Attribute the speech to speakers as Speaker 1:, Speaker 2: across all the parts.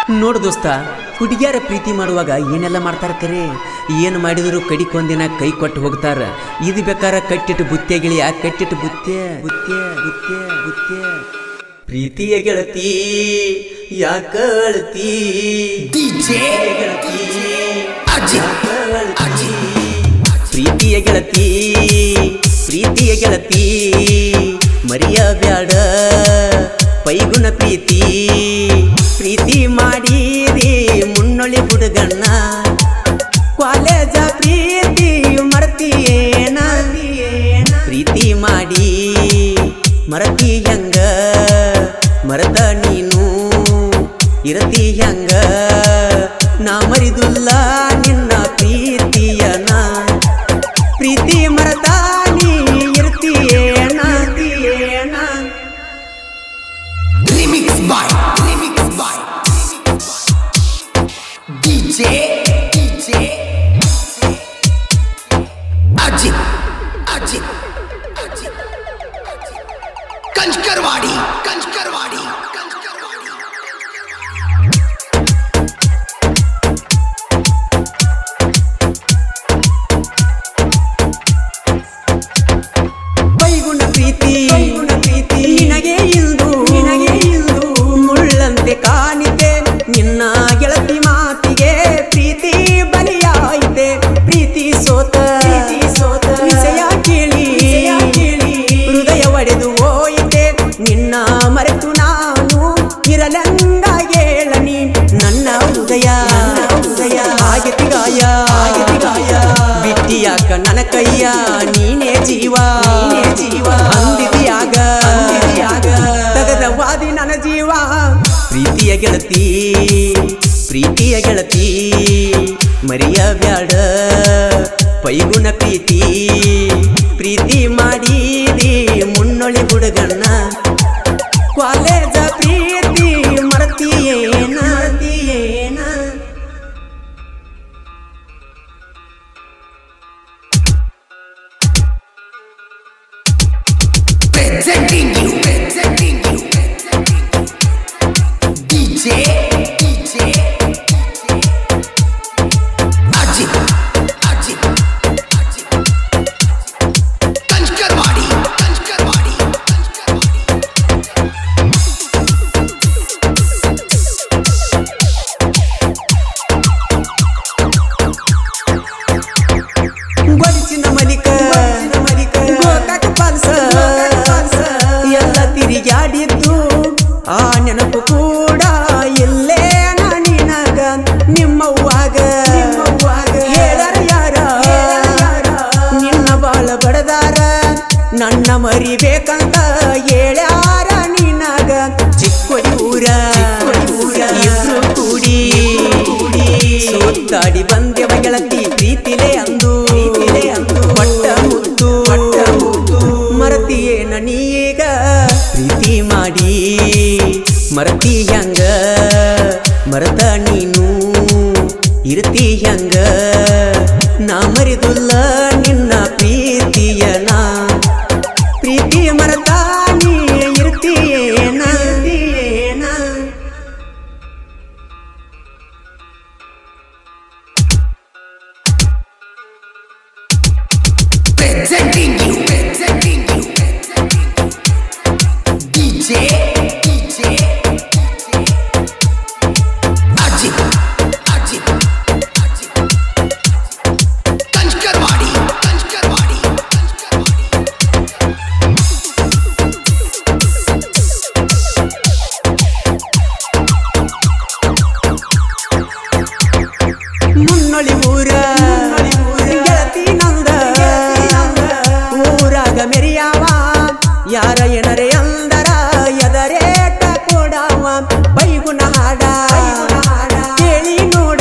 Speaker 1: ನೋಡು ದೋಸ್ತ ಹುಡುಗಿಯರ ಪ್ರೀತಿ ಮಾಡುವಾಗ ಏನೆಲ್ಲ ಮಾಡ್ತಾರ ಕರೆ ಏನು ಮಾಡಿದ್ರು ಕಡಿಕೊಂದಿನ ಕೈ ಕೊಟ್ಟು ಹೋಗ್ತಾರ ಇದು ಬೇಕಾರ ಕಟ್ಟಿಟ್ಟು ಬುತ್ತೆ ಗಿಳಿಯ ಕಟ್ಟಿಟ್ಟು ಬುತ್ತೆ ಬುತ್ತೆ ಬುತ್ತೆ ಬುತ್ತೆ ಪ್ರೀತಿಯ ಗೆಳತಿ ಯಾಕ ಅಳ್ತಿ
Speaker 2: ಡಿಜೆ
Speaker 1: ಗೆಳತಿ
Speaker 2: ಅಜಿತ್
Speaker 1: ಅಳ್ತಿ. ಪ್ರೀತಿಯ ಗೆಳತಿ ಪ್ರೀತಿಯ ಗೆಳತಿ ಮರಿಯ ಬ್ಯಾಡ ಪೈಗುಣ ಪ್ರೀತಿ ಪ್ರೀತಿ ಮಾಡಿರಿ ಮುನ್ನೊಳಿ ಹುಡುಗಣ್ಣ ಕಾಲೇಜ ಪ್ರೀತಿ ಮರ್ತಿಯೇನ ಪ್ರೀತಿ ಮಾಡಿ ಮರತಿ ಹೆಂಗ ಮರದ ನೀನು ಇರತಿ ಹೆಂಗ ನಾ ಮರಿದುಲ್ಲ ನಿನ್ನ ಪ್ರೀತಿಯನ ಪ್ರೀತಿ ಮರತ ನೀ ಇರ್ತೀಯೇನ ಇರ್ತೀಯೇನ?
Speaker 2: Remix boy remix boy DJ DJ Ajit Ajit Ajit Kanchkarwadi Kanchkarwadi Kanchkarwadi
Speaker 1: ಬೈಗುಣ ಪ್ರೀತಿ ಬೈಗುಣ ಪ್ರೀತಿ ನಿನಗೆ ಇಲ್ದು ನಿನಗೆ ಇಲ್ದು ಮುಳ್ಳಂತೆ ಕಾಣಿತೆ ನಿನ್ನ ಗೆಳತಿ ಮಾತಿಗೆ ಪ್ರೀತಿ ಬಲಿಯಾಯಿತೆ ಪ್ರೀತಿ ಸೋತ ಪ್ರೀತಿ ಸೋತ ವಿಷಯ ಕೇಳಿ ಕೇಳಿ ಹೃದಯ ಒಡೆದು ಹೋಯಿತೆ ನಿನ್ನ ಮರೆತು ನಾನು ಇರಲೆಂದ ಹೇಳನಿ ನನ್ನ ಹೃದಯ ಹೃದಯ ಆಗತಿ ಗಾಯ ಆಗತಿ ಗಾಯ ಬಿಟ್ಟಿಯಾಕ ನನ್ನ ಕೈಯ ನೀನೇ ಜೀವ ನೀನೇ ಜೀವ ಅಂದಿದಿಯಾಗ ಅಂದಿದಿಯಾಗ ತಗದ ವಾದಿ ನನ್ನ ಜೀವ ಪ್ರೀತಿಯ ಗೆಳತಿ ಪ್ರೀತಿಯ ಗೆಳತಿ ಮರಿಯ ಬ್ಯಾಡ ಪೈಗುಣ ಪ್ರೀತಿ ಪ್ರೀತಿ ಮಾಡಿದಿ ಮುನ್ನೊಳಿ ಹುಡುಗಣ್ಣ ಕಾಲೇಜ ಪ್ರೀತಿ ಮರತಿಯೇನ ಮರತಿಯೇನ
Speaker 2: presenting you, presenting you, DJ, DJ, Ajit, Ajit, Ajit, Kanchkarwadi, Kanchkarwadi, Kanchkarwadi.
Speaker 1: ಗೊಲಿಚಿನ ಮಲಿಕ ಮಲಿಕ ಗೋಕಾಕ ಪಾಲ್ಸ ಎಲ್ಲ ತಿರುಗಾಡಿದ್ದು ಆ ನೆನಪು ಕೂಡ ಇಲ್ಲೇ ನಾನಿನಾಗ ನಿಮ್ಮವ್ವಾಗ ಹೇಳಾರ ಯಾರ ನಿನ್ನ ಬಾಳ ಬಡದಾರ ನನ್ನ ಮರಿಬೇಕಂತ ಹೇಳ್ಯಾರ ನಿನಾಗ ಚಿಕ್ಕೊಡಿ ಊರ ಇಬ್ರು ಕೂಡಿ ಸುತ್ತಾಡಿ ಬಂದೆವ ಗೆಳತಿ ಪ್ರೀತಿಲೆ ಅಂದು ಅಂದು ಪಟ್ಟ ಮುತ್ತು ಪಟ್ಟ ಮುತ್ತು ಮರತಿಯೇ ನನೀಗ ಪ್ರೀತಿ ಮಾಡಿ ಮರತಿ ಹೆಂಗ ಮರತ ನೀನು ಇರ್ತಿ ಹೆಂಗ ನಾ ಮರಿದುಲ್ಲ ನಿನ್ನ ಪ್ರೀತಿಯನ ಪ್ರೀತಿ ಮರತ ನೀ ಇರ್ತೀಯೇನ ಇರ್ತೀಯೇನ?
Speaker 2: Presenting you, presenting you, DJ, DJ, Ajit, Ajit, Ajit. Kanchkarwadi, Kanchkarwadi, Kanchkarwadi.
Speaker 1: ಮುನ್ನೊಳಿ ಊರ ಗೆಳತಿ ನಂದ ಊರಾಗ ಮೆರಿಯಾವ ಯಾರ ಏನರೆ ಅಂದರ ಎದರೇಟ ಕೊಡವ ಬೈಗುಣ ಹಾಡ ಕೇಳಿ ನೋಡ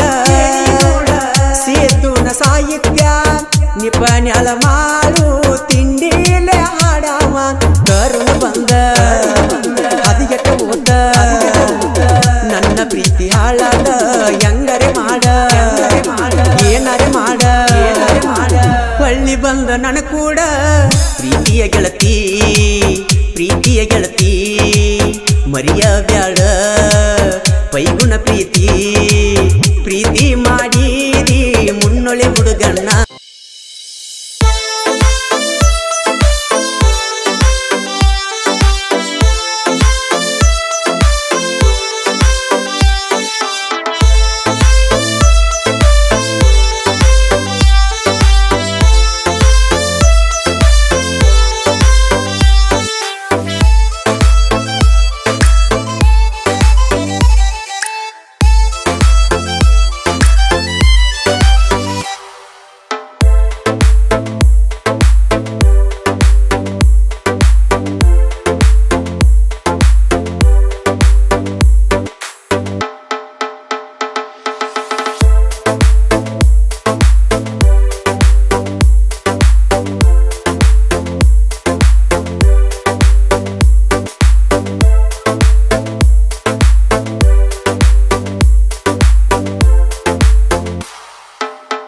Speaker 1: ಸೇತುನ ಸಾಹಿತ್ಯ ನಿಪನ್ಯಾಳ ಮಾಡು ತಿಂಡಿಲೆ ಹಾಡವ ಕರುಣ ಬಂದ ಹದಿಗೆಟ್ಟ ಓದ ನನ್ನ ಪ್ರೀತಿ ಹಾಳಾದ ಹೆಂಗರೆ ಮಾಡ ಏನರೆ ಮಾಡ ಹೊಳ್ಳಿ ಬಂದ ನನ ಕೂಡ ಪ್ರೀತಿಯ ಗೆಳತಿ ಪ್ರೀತಿಯ ಗೆಳತಿ ಮರಿಯ ಬ್ಯಾಡ ಪೈಗುಣ ಪ್ರೀತಿ